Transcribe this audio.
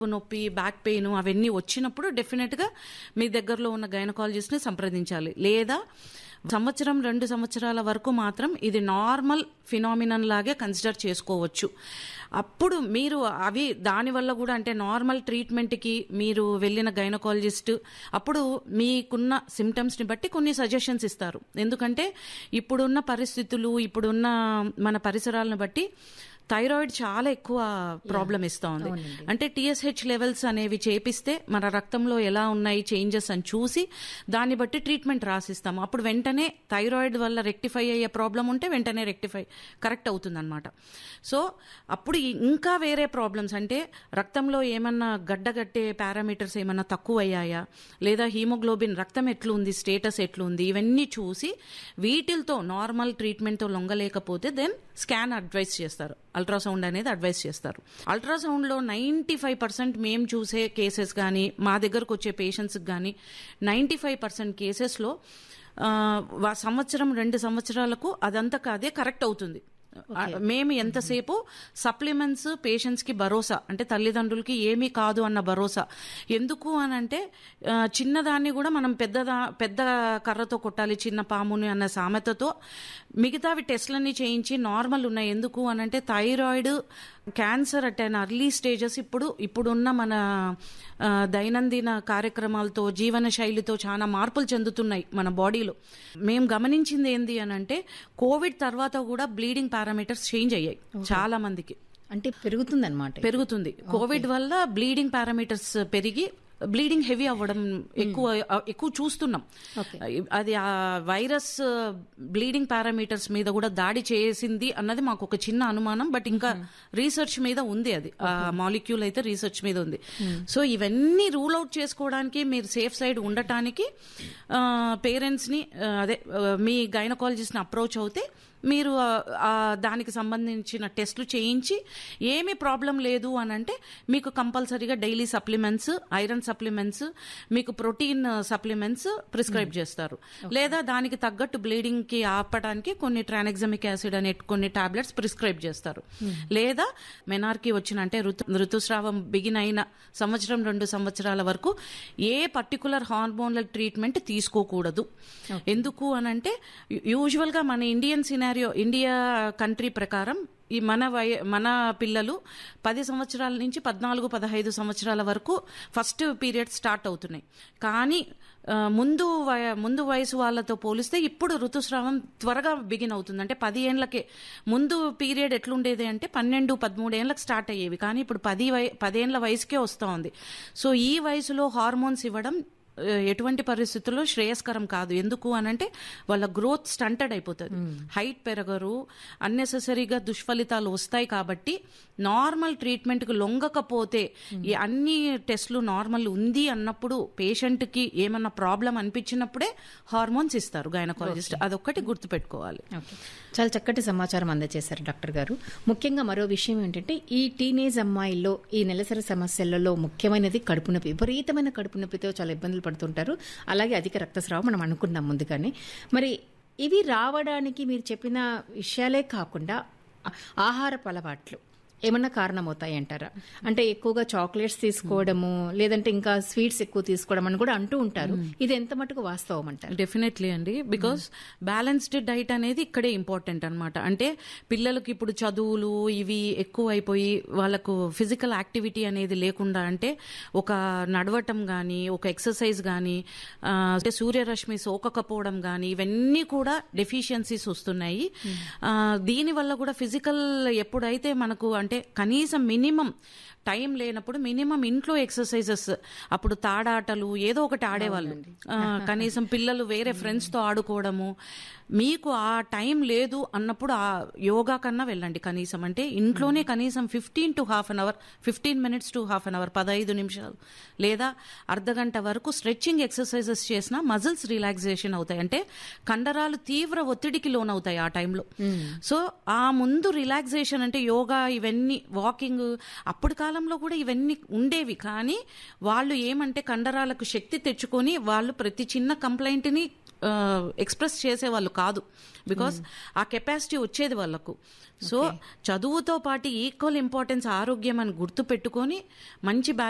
నొప్పి back pain అవన్నీ వచ్చినప్పుడు డెఫినెట్గా మీ దగ్గరలో ఉన్న గైనకాలజిస్ట్ని సంప్రదించాలి లేదా సంవత్సరం రెండు సంవత్సరాల వరకు మాత్రం ఇది నార్మల్ ఫినామినన్ లాగే కన్సిడర్ చేసుకోవచ్చు అప్పుడు మీరు అవి దానివల్ల కూడా అంటే నార్మల్ ట్రీట్మెంట్కి మీరు వెళ్ళిన గైనకాలజిస్ట్ అప్పుడు మీకున్న సిమ్టమ్స్ని బట్టి కొన్ని సజెషన్స్ ఇస్తారు ఎందుకంటే ఇప్పుడున్న పరిస్థితులు ఇప్పుడున్న మన పరిసరాలను బట్టి థైరాయిడ్ చాలా ఎక్కువ ప్రాబ్లం ఇస్తూ ఉంది అంటే టీఎస్హెచ్ లెవెల్స్ అనేవి చేపిస్తే మన రక్తంలో ఎలా ఉన్నాయి చేంజెస్ అని చూసి దాన్ని బట్టి ట్రీట్మెంట్ రాసిస్తాం అప్పుడు వెంటనే థైరాయిడ్ వల్ల రెక్టిఫై అయ్యే ప్రాబ్లం ఉంటే వెంటనే రెక్టిఫై కరెక్ట్ అవుతుందన్నమాట సో అప్పుడు ఇంకా వేరే ప్రాబ్లమ్స్ అంటే రక్తంలో ఏమన్నా గడ్డగట్టే పారామీటర్స్ ఏమన్నా తక్కువ అయ్యాయా లేదా హీమోగ్లోబిన్ రక్తం ఎట్లుంది స్టేటస్ ఎట్లుంది ఇవన్నీ చూసి వీటితో నార్మల్ ట్రీట్మెంట్తో లొంగలేకపోతే దెన్ స్కాన్ అడ్వైస్ చేస్తారు అల్ట్రాసౌండ్ అనేది అడ్వైస్ చేస్తారు అల్ట్రాసౌండ్లో నైంటీ ఫైవ్ పర్సెంట్ మేము చూసే కేసెస్ కానీ మా దగ్గరకు వచ్చే పేషెంట్స్కి కానీ నైంటీ ఫైవ్ పర్సెంట్ కేసెస్లో సంవత్సరం రెండు సంవత్సరాలకు అదంతా కాదే కరెక్ట్ అవుతుంది ఆ, మేము ఎంతసేపు సప్లిమెంట్స్ పేషెంట్స్ కి భరోసా అంటే తల్లిదండ్రులకి ఏమీ కాదు అన్న భరోసా ఎందుకు అని అంటే ఆ, చిన్నదాన్ని కూడా మనం పెద్దదా పెద్ద కర్రతో కొట్టాలి చిన్న పాముని అన్న సామెతతో మిగతావి టెస్ట్లన్నీ చేయించి నార్మల్ ఉన్నాయి ఎందుకు అని అంటే thyroid cancer at an early stages ఇప్పుడు ఇప్పుడున్న మన ఆ, దైనందిన కార్యక్రమాలతో జీవన శైలితో చాలా మార్పులు చెందుతున్నాయి మన బాడీలో మేము గమనించింది ఏంది అని అంటే కోవిడ్ తర్వాత కూడా బ్లీడింగ్ పారామీటర్స్ చేంజ్ అయ్యాయి చాలా మందికి అంటే పెరుగుతుందన్నమాట పెరుగుతుంది కోవిడ్ వల్ల బ్లీడింగ్ పారామీటర్స్ పెరిగి బ్లీడింగ్ హెవీ అవ్వడం ఎక్కువ ఎక్కువ చూస్తున్నాం అది ఆ వైరస్ బ్లీడింగ్ పారామీటర్స్ మీద కూడా దాడి చేసింది అన్నది మాకు ఒక చిన్న అనుమానం బట్ ఇంకా రీసెర్చ్ మీద ఉంది అది ఆ మాలిక్యూల్ అయితే రీసెర్చ్ మీద ఉంది సో ఇవన్నీ రూల్ అవుట్ చేసుకోవడానికి మీరు సేఫ్ సైడ్ ఉండటానికి పేరెంట్స్ ని ఆ, అదే ఆ, మీ గైనకాలజిస్ట్ ని అప్రోచ్ అవుతే మీరు ఆ, ఆ, దానికి సంబంధించిన టెస్ట్లు చేయించి ఏమీ ప్రాబ్లం లేదు అని అంటే మీకు కంపల్సరీగా డైలీ సప్లిమెంట్స్ ఐరన్ సప్లిమెంట్స్ మీకు ప్రోటీన్ సప్లిమెంట్స్ ప్రిస్క్రైబ్ చేస్తారు లేదా దానికి తగ్గట్టు బ్లీడింగ్ కి ఆపడానికి కొన్ని ట్రానెక్సమిక్ యాసిడ్ అనే కొన్ని టాబ్లెట్స్ ప్రిస్క్రైబ్ చేస్తారు లేదా మెనార్కి వచ్చిన అంటే ఋతు ఋతుస్రావం బిగిన్ అయిన సంవత్సరం రెండు సంవత్సరాల వరకు ఏ పర్టికులర్ హార్మోనల్ ట్రీట్మెంట్ తీసుకోకూడదు ఎందుకు అనంటే యూజువల్ గా మన ఇండియన్ సినారియో ఇండియా కంట్రీ ప్రకారం ఈ మన వయ మన పిల్లలు పది సంవత్సరాల నుంచి పద్నాలుగు పదహైదు సంవత్సరాల వరకు ఫస్ట్ పీరియడ్ స్టార్ట్ అవుతున్నాయి కానీ ఆ, ముందు వయ ముందు వయసు వాళ్ళతో పోలిస్తే ఇప్పుడు ఋతుస్రావం త్వరగా బిగిన్ అవుతుంది అంటే పది ఏండ్లకే ముందు పీరియడ్ ఎట్లుండేది అంటే పన్నెండు పదమూడేళ్లకు స్టార్ట్ అయ్యేవి కానీ ఇప్పుడు పది వయ పదేండ్ల వయసుకే వస్తూ ఉంది సో ఈ వయసులో హార్మోన్స్ ఇవ్వడం ఆ, ఎటువంటి పరిస్థితుల్లో శ్రేయస్కరం కాదు ఎందుకు అనంటే వాళ్ళ గ్రోత్ స్టంటెడ్ అయిపోతుంది హైట్ పెరగరు అన్నెసెసరీగా దుష్ఫలితాలు వస్తాయి కాబట్టి నార్మల్ ట్రీట్మెంట్ కు లొంగకపోతే ఈ అన్ని టెస్ట్లు నార్మల్ ఉంది అన్నప్పుడు పేషెంట్ కి ఏమన్నా ప్రాబ్లం అనిపించినప్పుడే హార్మోన్స్ ఇస్తారు గైనకాలజిస్ట్ అదొక్కటి గుర్తుపెట్టుకోవాలి ఓకే చాలా చక్కటి సమాచారం అందజేశారు డాక్టర్ గారు ముఖ్యంగా మరో విషయం ఏంటంటే ఈ టీనేజ్ అమ్మాయిల్లో ఈ నెలసరి సమస్యలలో ముఖ్యమైనది కడుపు నొప్పి విపరీతమైన కడుపు నొప్పితో చాలా ఇబ్బందులు పడుతుంటారు అలాగే అధిక రక్తస్రావం మనం అనుకున్నాం ముందుగానే మరి ఇవి రావడానికి మీరు చెప్పిన విషయాలే కాకుండా ఆహారపు అలవాట్లు ఏమన్నా కారణమవుతాయి అంటారా అంటే ఎక్కువగా చాక్లెట్స్ తీసుకోవడము లేదంటే ఇంకా స్వీట్స్ ఎక్కువ తీసుకోవడం అని కూడా అంటూ ఉంటారు ఇది ఎంత మటుకు వాస్తవం అంటారు డెఫినెట్లీ అండి బికాస్ బ్యాలెన్స్డ్ డైట్ అనేది ఇక్కడే ఇంపార్టెంట్ అన్నమాట అంటే పిల్లలకి ఇప్పుడు చదువులు ఇవి ఎక్కువ అయిపోయి వాళ్ళకు ఫిజికల్ యాక్టివిటీ అనేది లేకుండా అంటే ఒక నడవటం కానీ ఒక ఎక్సర్సైజ్ కానీ అంటే సూర్యరశ్మి సోకకపోవడం కానీ ఇవన్నీ కూడా డెఫిషియన్సీస్ వస్తున్నాయి ఆ, దీని వల్ల కూడా ఫిజికల్ ఎప్పుడైతే మనకు అంటే కనీసం మినిమం టైం లేనప్పుడు మినిమం ఇంట్లో ఎక్సర్సైజెస్ అప్పుడు తాడాటలు ఏదో ఒకటి ఆడేవాళ్ళు ఆ, కనీసం పిల్లలు వేరే ఫ్రెండ్స్ తో ఆడుకోవడము మీకు ఆ టైం లేదు అన్నప్పుడు ఆ యోగా కన్నా వెళ్ళండి కనీసం అంటే ఇంట్లోనే కనీసం fifteen to half an hour fifteen minutes to half an hour పదహైదు నిమిషాలు లేదా అర్ధ గంట వరకు స్ట్రెచ్చింగ్ ఎక్సర్సైజెస్ చేసినా మజిల్స్ రిలాక్సేషన్ అవుతాయి అంటే కండరాలు తీవ్ర ఒత్తిడికి లోనవుతాయి ఆ టైంలో సో ఆ ముందు రిలాక్సేషన్ అంటే యోగా ఇవన్నీ వాకింగ్ అప్పటి కాలంలో కూడా ఇవన్నీ ఉండేవి కానీ వాళ్ళు ఏమంటే కండరాలకు శక్తి తెచ్చుకొని వాళ్ళు ప్రతి చిన్న కంప్లైంట్ని ఎక్స్ప్రెస్ చేసేవాళ్ళు కాదు బికాస్ ఆ కెపాసిటీ వచ్చేది వాళ్ళకు సో చదువుతో పాటు ఈక్వల్ ఇంపార్టెన్స్ ఆరోగ్యం అని గుర్తు పెట్టుకొని మంచి